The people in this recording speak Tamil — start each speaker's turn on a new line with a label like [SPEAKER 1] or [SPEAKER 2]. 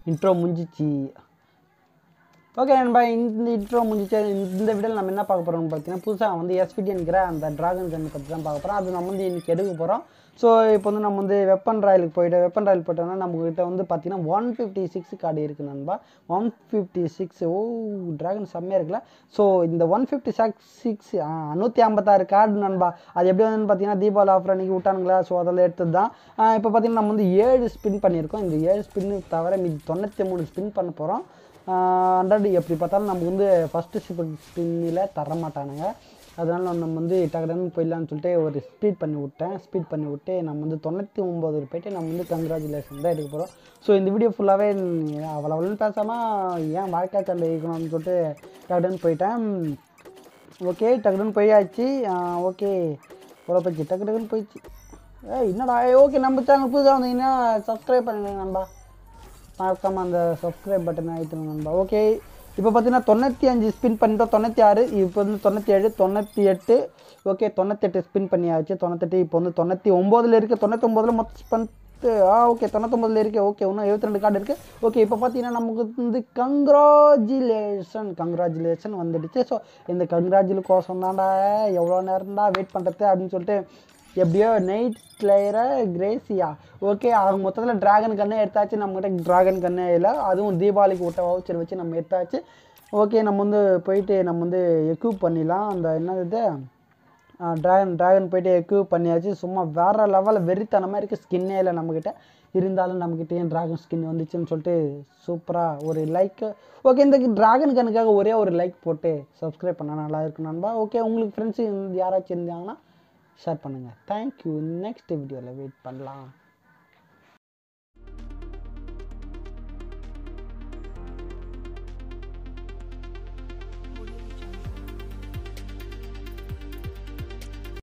[SPEAKER 1] இன்ட்ரோ முடிஞ்சிச்சு ஓகே நண்பா இந்த இன்ட்ரோ முடிஞ்சிச்சு இந்த வீடியோவில் நம்ம என்ன பார்க்க போகிறோம்னு பார்த்தீங்கன்னா புதுசாக வந்து எஸ்பிடிங்கிற அந்த டிராகன் கன் பற்றி தான் பார்க்க போகிறோம் அது நம்ம வந்து இன்றைக்கி எடுக்க போகிறோம் ஸோ இப்போ வந்து நம்ம வந்து வெப்பன் ராயலுக்கு போயிட்டு வெப்பன் ராயல் போயிட்டோம்னா நம்மகிட்ட வந்து பார்த்தீங்கன்னா ஒன் ஃபிஃப்டி சிக்ஸ் கார்டு இருக்குது நண்பா one fifty six oh dragon செம்மையாக இருக்குல்ல ஸோ இந்த ஒன் ஃபிஃப்டி சிக்ஸ் சிக்ஸ் நூற்றி ஐம்பத்தாறு கார்டு நண்பா அது எப்படி வந்து பார்த்தீங்கன்னா தீபாவளி ஆஃபர் அன்றைக்கி விட்டானுங்களா ஸோ அதில் எடுத்தது தான் இப்போ பார்த்தீங்கன்னா நம்ம வந்து ஏழு ஸ்பின் பண்ணியிருக்கோம் இந்த ஏழு ஸ்பின்னு தவிர மீதி தொண்ணூற்றி மூணு ஸ்பின் பண்ண போகிறோம் ஹண்ட்ரட் எப்படி பார்த்தாலும் நமக்கு வந்து ஃபஸ்ட்டு ஸ்பின்னில் தர மாட்டானுங்க அதனால நம்ம வந்து டக்குன்னு போயிடலான்னு சொல்லிட்டு ஒரு ஸ்பீட் பண்ணி விட்டேன் ஸ்பீட் பண்ணி விட்டு நம்ம வந்து தொண்ணூற்றி ஒம்பது போயிட்டு நம்ம வந்து கங்க்ராச்சுலேஷன் தான் எடுக்க போகிறோம் ஸோ இந்த வீடியோ ஃபுல்லாகவே அவ்வளோ அவ்வளோன்னு பேசாமல் ஏன் வாழ்க்கை சண்டை இருக்கணும்னு சொல்லிட்டு டக்குன்னு போயிட்டேன் ஓகே டக்குன்னு போயாச்சு ஓகே போல போயிடுச்சு டக்கு டக்குன்னு போயிடுச்சு ஏய் என்னடா ஓகே நம்ம சேனல் புதுசாக வந்தீங்கன்னா சப்ஸ்கிரைப் பண்ணுங்க நண்பா மறக்காமல் அந்த சப்ஸ்கிரைப் பட்டன் ஆகிட்டு நண்பா ஓகே இப்போ பார்த்தீங்கன்னா தொண்ணூற்றி அஞ்சு ஸ்பின் பண்ணிட்டோம் தொண்ணூற்றி ஆறு இப்போ வந்து தொண்ணூற்றி ஏழு தொண்ணூற்றி எட்டு ஓகே தொண்ணூத்தெட்டு ஸ்பின் பண்ணியாச்சு தொண்ணூத்தெட்டு இப்போ வந்து தொண்ணூற்றி ஒம்போதில் இருக்குது தொண்ணூத்தொம்போதில் மொத்தம் பண்ணிட்டு ஆ ஓகே தொண்ணூத்தொம்பதுல இருக்குது ஓகே இன்னும் எழுபத்தி ரெண்டு கார்டு இருக்குது ஓகே இப்போ பார்த்தீங்கன்னா நமக்கு வந்து கங்க்ராஜுலேஷன் கங்க்ராஜுலேஷன் வந்துடுச்சு ஸோ இந்த கங்க்ராஜுலேஷன் கோசம் தான்டா எவ்வளோ நேரம் தான் வெயிட் பண்ணுறது அப்படின்னு சொல்லிட்டு எப்படியோ நைட் ஸ்லேயரை கிரேசியா ஓகே ஆக மொத்தத்தில் ட்ராகன் கண்ணே எடுத்தாச்சு நம்மகிட்ட ட்ராகன் கண்ணே இல்லை அதுவும் தீபாவளிக்கு விட்ட வவுச்சர் வச்சு நம்ம எடுத்தாச்சு ஓகே நம்ம வந்து போயிட்டு நம்ம வந்து எக்யூப் பண்ணிடலாம் அந்த என்னது ட்ராகன் ட்ராகன் போயிட்டு எக்யூப் பண்ணியாச்சு சும்மா வேறு லெவலில் வெறித்தனமாக இருக்குது ஸ்கின்னே இல்லை நம்மக்கிட்ட இருந்தாலும் நம்மக்கிட்டேயும் ட்ராகன் ஸ்கின் வந்துச்சுன்னு சொல்லிட்டு சூப்பராக ஒரு லைக் ஓகே இந்த ட்ராகன் கண்ணுக்காக ஒரே ஒரு லைக் போட்டு சப்ஸ்கிரைப் பண்ணால் நல்லா இருக்கும் நண்பா ஓகே உங்களுக்கு ஃப்ரெண்ட்ஸு யாராச்சும் இருந்தாங்கன்னா ஷேர் பண்ணுங்கள் தேங்க்யூ நெக்ஸ்ட் வீடியோவில் வெயிட் பண்ணலாம்